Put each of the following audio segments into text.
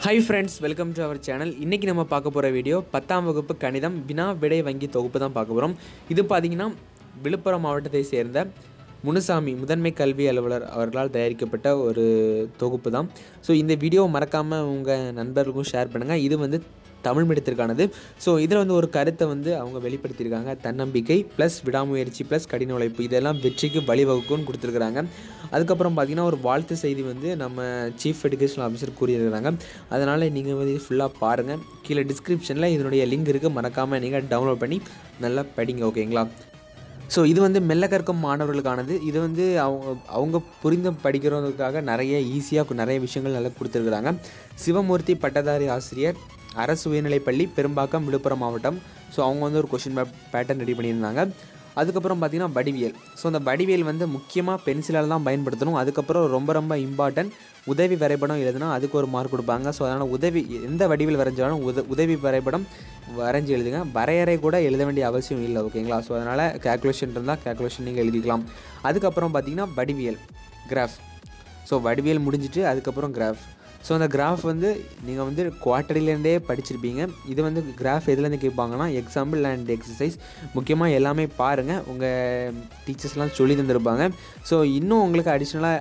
hi friends welcome to our channel இன்றைக்கி நம்ம பார்க்க போகிற வீடியோ பத்தாம் வகுப்பு கணிதம் வினா விடை வங்கி தொகுப்பு தான் பார்க்க போகிறோம் இது பார்த்திங்கன்னா விழுப்புரம் மாவட்டத்தை சேர்ந்த முனுசாமி முதன்மை கல்வி அலுவலர் அவர்களால் தயாரிக்கப்பட்ட ஒரு தொகுப்பு தான் ஸோ இந்த வீடியோ மறக்காமல் உங்கள் நண்பர்களுக்கும் ஷேர் பண்ணுங்கள் இது வந்து தமிழ் மீடியத்திற்கானது ஸோ இதில் வந்து ஒரு கருத்தை வந்து அவங்க வெளிப்படுத்தியிருக்காங்க தன்னம்பிக்கை ப்ளஸ் விடாமுயற்சி ப்ளஸ் கடின உழைப்பு இதெல்லாம் வெற்றிக்கு வழிவகுக்கும்னு கொடுத்துருக்குறாங்க அதுக்கப்புறம் பார்த்திங்கன்னா ஒரு வாழ்த்து செய்தி வந்து நம்ம சீஃப் எஜுகேஷன் ஆஃபீஸர் கூறியிருக்கிறாங்க அதனால் நீங்கள் வந்து ஃபுல்லாக பாருங்கள் கீழே டிஸ்கிரிப்ஷனில் இதனுடைய லிங்க் இருக்குது மறக்காமல் நீங்கள் டவுன்லோட் பண்ணி நல்லா படிங்க ஓகேங்களா ஸோ இது வந்து மெல்ல கற்கும் மாணவர்களுக்கானது இது வந்து அவங்க அவங்க புரிந்து படிக்கிறதுக்காக நிறைய ஈஸியாக நிறைய விஷயங்கள் நல்லா கொடுத்துருக்குறாங்க சிவமூர்த்தி பட்டதாரி ஆசிரியர் அரசு உயர்நிலைப்பள்ளி பெரும்பாக்கம் விழுப்புரம் மாவட்டம் ஸோ அவங்க வந்து ஒரு கொஷின் பேட்டர்ன் ரெடி பண்ணியிருந்தாங்க அதுக்கப்புறம் பார்த்திங்கன்னா வடிவியல் ஸோ அந்த வடிவியல் வந்து முக்கியமாக பென்சிலால் தான் பயன்படுத்தணும் அதுக்கப்புறம் ரொம்ப ரொம்ப இம்பார்ட்டன்ட் உதவி வரைபடம் எழுதுனா அதுக்கு ஒரு மார்க் கொடுப்பாங்க ஸோ அதனால் உதவி எந்த வடிவில் வரைஞ்சாலும் உத உதவி வரைபடம் வரைஞ்சி எழுதுங்க வரையறை கூட எழுத வேண்டிய அவசியம் இல்லை ஓகேங்களா ஸோ அதனால் கேல்குலேஷன் இருந்தால் கேல்குலேஷன் நீங்கள் எழுதிக்கலாம் அதுக்கப்புறம் பார்த்திங்கன்னா வடிவியல் கிராஃப் ஸோ வடிவியல் முடிஞ்சிட்டு அதுக்கப்புறம் கிராஃப் ஸோ அந்த கிராஃப் வந்து நீங்கள் வந்து குவார்ட்டரிலேருந்தே படிச்சிருப்பீங்க இது வந்து கிராஃப் எதுலேருந்து கேட்பாங்கன்னா எக்ஸாம்பிள் அண்ட் எக்ஸசைஸ் முக்கியமாக எல்லாமே பாருங்கள் உங்கள் டீச்சர்ஸ்லாம் சொல்லி தந்திருப்பாங்க ஸோ இன்னும் உங்களுக்கு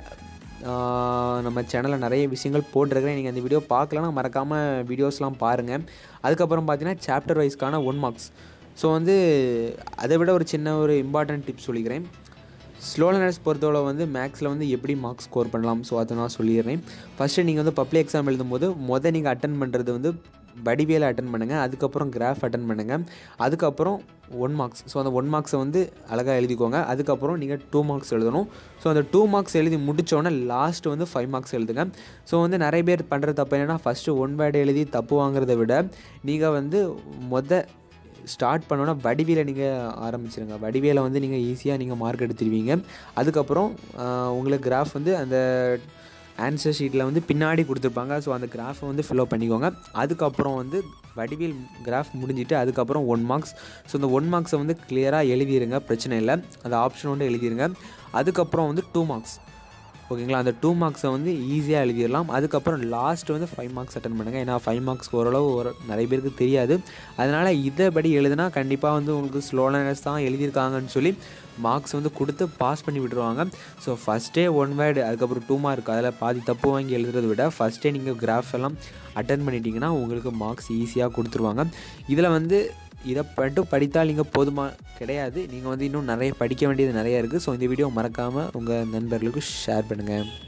அடிஷ்னலாக நம்ம சேனலில் நிறைய விஷயங்கள் போட்டிருக்கிறேன் நீங்கள் அந்த வீடியோ பார்க்கலன்னா மறக்காமல் வீடியோஸ்லாம் பாருங்கள் அதுக்கப்புறம் பார்த்தீங்கன்னா சாப்டர் வைஸ்க்கான ஒன் மார்க்ஸ் ஸோ வந்து அதை விட ஒரு சின்ன ஒரு இம்பார்ட்டன்ட் டிப்ஸ் சொல்லிக்கிறேன் ஸ்லோ லேர்னர்ஸ் பொறுத்தவரை வந்து மேக்ஸில் வந்து எப்படி மார்க்ஸ் ஸ்கோர் பண்ணலாம் ஸோ அதை நான் சொல்லிடுறேன் ஃபஸ்ட்டு நீங்கள் வந்து பப்ளிக் எக்ஸாம் எழுதும்போது மொதல் நீங்கள் அட்டன் பண்ணுறது வந்து வடிவேல அட்டன் பண்ணுங்கள் அதுக்கப்புறம் கிராஃப் அட்டன் பண்ணுங்கள் அதுக்கப்புறம் ஒன் மார்க்ஸ் ஸோ அந்த ஒன் மார்க்ஸை வந்து அழகாக எழுதிக்கோங்க அதுக்கப்புறம் நீங்கள் டூ மார்க்ஸ் எழுதணும் ஸோ அந்த டூ மார்க்ஸ் எழுதி முடித்தோடனே லாஸ்ட் வந்து ஃபைவ் மார்க்ஸ் எழுதுங்க ஸோ வந்து நிறைய பேர் பண்ணுற தப்பு என்னென்னா ஃபஸ்ட்டு ஒன் வேர்டு எழுதி தப்பு வாங்குறத விட நீங்கள் வந்து மொத ஸ்டார்ட் பண்ணோன்னா வடிவியில் நீங்கள் ஆரம்பிச்சிருங்க வடிவியில் வந்து நீங்கள் ஈஸியாக நீங்கள் மார்க் எடுத்துருவீங்க அதுக்கப்புறம் உங்களுக்கு கிராஃப் வந்து அந்த ஆன்சர் ஷீட்டில் வந்து பின்னாடி கொடுத்துருப்பாங்க ஸோ அந்த கிராஃபை வந்து ஃபில்லப் பண்ணிக்கோங்க அதுக்கப்புறம் வந்து வடிவியல் கிராஃப் முடிஞ்சிட்டு அதுக்கப்புறம் ஒன் மார்க்ஸ் ஸோ இந்த ஒன் மார்க்ஸை வந்து கிளியராக எழுதிடுங்க பிரச்சனை இல்லை அந்த ஆப்ஷன் வந்து எழுதிடுங்க அதுக்கப்புறம் வந்து டூ மார்க்ஸ் ஓகேங்களா அந்த டூ மார்க்ஸை வந்து ஈஸியாக எழுதிடலாம் அதுக்கப்புறம் லாஸ்ட் வந்து ஃபைவ் மார்க்ஸ் அட்டன் பண்ணுங்கள் ஏன்னா ஃபைவ் மார்க்ஸ் ஓரளவு ஒரு நிறைய பேருக்கு தெரியாது அதனால் இதைப்படி எழுதுனா கண்டிப்பாக வந்து உங்களுக்கு ஸ்லோனஸ் தான் எழுதியிருக்காங்கன்னு சொல்லி மார்க்ஸ் வந்து கொடுத்து பாஸ் பண்ணி விட்டுருவாங்க ஸோ ஃபஸ்ட்டே ஒன் வேர்டு அதுக்கப்புறம் டூ மார்க் அதில் பாதி தப்பு வாங்கி எழுதுறதை விட ஃபஸ்ட்டே நீங்கள் கிராஃப் எல்லாம் அட்டன் பண்ணிட்டீங்கன்னா உங்களுக்கு மார்க்ஸ் ஈஸியாக கொடுத்துருவாங்க இதில் வந்து இதை மட்டும் படித்தால் நீங்கள் போதுமா கிடையாது நீங்கள் வந்து இன்னும் நிறைய படிக்க வேண்டியது நிறையா இருக்குது ஸோ இந்த வீடியோ மறக்காமல் உங்கள் நண்பர்களுக்கு ஷேர் பண்ணுங்கள்